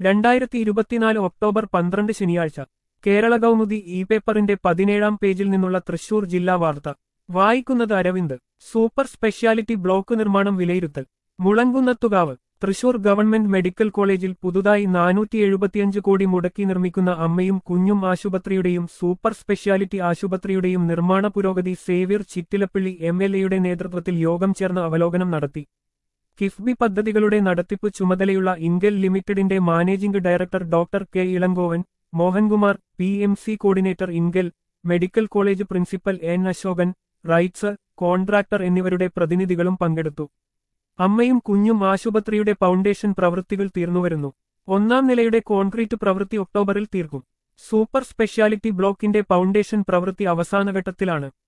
രണ്ടായിരത്തി ഇരുപത്തിനാല് ഒക്ടോബർ പന്ത്രണ്ട് ശനിയാഴ്ച കേരള കൗമുദി ഇ പേപ്പറിന്റെ പതിനേഴാം പേജിൽ നിന്നുള്ള തൃശൂർ ജില്ലാ വാർത്ത വായിക്കുന്നത് അരവിന്ദ് സൂപ്പർ സ്പെഷ്യാലിറ്റി ബ്ലോക്ക് നിർമ്മാണം വിലയിരുത്തൽ മുളങ്കുന്നത്തുകാവ് തൃശൂർ ഗവൺമെന്റ് മെഡിക്കൽ കോളേജിൽ പുതുതായി നാനൂറ്റി എഴുപത്തിയഞ്ച് കോടി മുടക്കി നിർമ്മിക്കുന്ന അമ്മയും കുഞ്ഞും ആശുപത്രിയുടെയും സൂപ്പർ സ്പെഷ്യാലിറ്റി ആശുപത്രിയുടെയും നിർമ്മാണ പുരോഗതി സേവ്യർ ചിറ്റിലപ്പള്ളി എം എൽ എയുടെ നേതൃത്വത്തിൽ യോഗം ചേർന്ന് അവലോകനം നടത്തി കിഫ്ബി പദ്ധതികളുടെ നടത്തിപ്പ് ചുമതലയുള്ള ഇൻഗൽ ലിമിറ്റഡിന്റെ managing director doctor K Ilangovan Mohankumar P M C coordinator INKEL medical college principal N Asokan RITES contractor എന്നിവരുടെ പ്രതിനിധികളും പങ്കെടുത്തു അമ്മയും കുഞ്ഞും ആശുപത്രിയുടെ ഫൗണ്ടേഷൻ പ്രവൃത്തികൾ തീർന്നുവരുന്നു ഒന്നാം നിലയുടെ കോൺക്രീറ്റ് പ്രവൃത്തി ഒക്ടോബറിൽ തീർക്കും സൂപ്പർ സ്പെഷ്യാലിറ്റി ബ്ലോക്കിന്റെ ഫൗണ്ടേഷൻ പ്രവൃത്തി അവസാനഘട്ടത്തിലാണ്